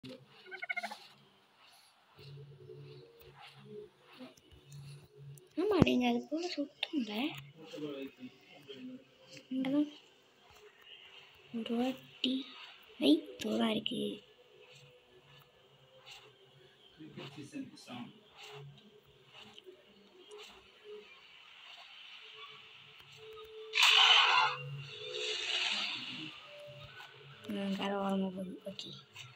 ஆமாடிங்க அது போல சுட்டுங்க இங்கதான் ஒரு வாட்டி ஐ தூரம் இருக்கு ம் கரை ஓரமாக போகுது ஓகே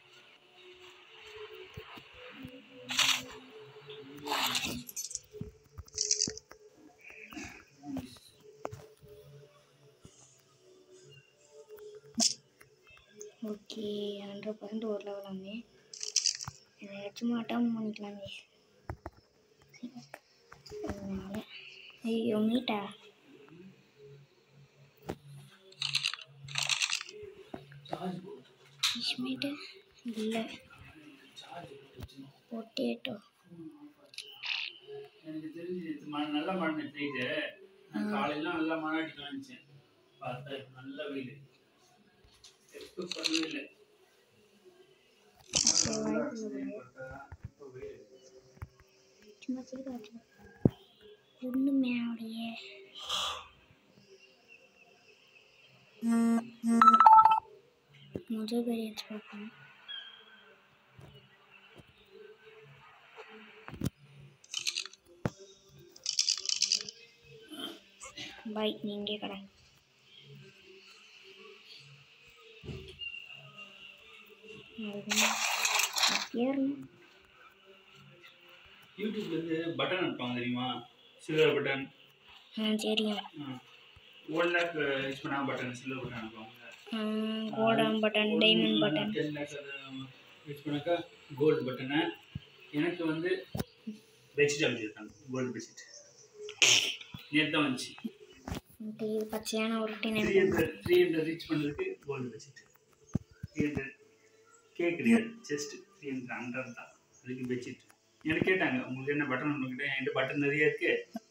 ஓகே ஹண்ட்ரட் பர்சன்ட் ஒரு லெவல் வாங்க ஏதாச்சும் அட்டம் பண்ணிக்கலாங்க அதனால ஐயோ மீட்டா ஃபிஷ் மீட்டு இல்லை பொட்டேட்டோ எனக்கு தெரிஞ்சு நேத்து மழை நல்ல மழை நேற்று நைட்டு நான் காலையில நல்லா மழை அடிக்கலாம் நினைச்சேன் பார்த்தா இப்ப நல்ல வெயில் எப்போ பண்ணவே இல்லை இப்போ வெயில் சும்மா சீக்கிரம் ஒன்றுமே அப்படியே முதல் பெரிய பார்ப்போம் பாய் நீங்கள் கடை ஏறணும் யூடியூப்ல இருந்து பட்டன் அனுப்புவாங்க தெரியுமா சில்வர் பட்டன் ஆ தெரியும் ஒன் லேக் யூஸ் பண்ணா பட்டன் சில்வர் பட்டன் அனுப்புவாங்க golden button diamond button ten lakhs use பண்ணாக்கா கோல்டு பட்டனை எனக்கு வந்து பெட்ஷீட் அமைச்சிருக்காங்க கோல்டு பெட்ஷீட் நேற்று தான் வந்துச்சு ஓகே இது பச்சையான ஒரு டின் three hundred three hundred reach பண்ணுறதுக்கு gold bedsheet three hundred cake கிடையாது ஜஸ்ட் த்ரீ ஹண்ட்ரட் ஹண்ட்ரட் தான் அதுக்கு பெட்ஷீட் எனக்கு கேட்டாங்க உங்களுக்கு என்ன பட்டன் உங்ககிட்ட என்கிட்ட பட்டன் நிறைய இருக்கு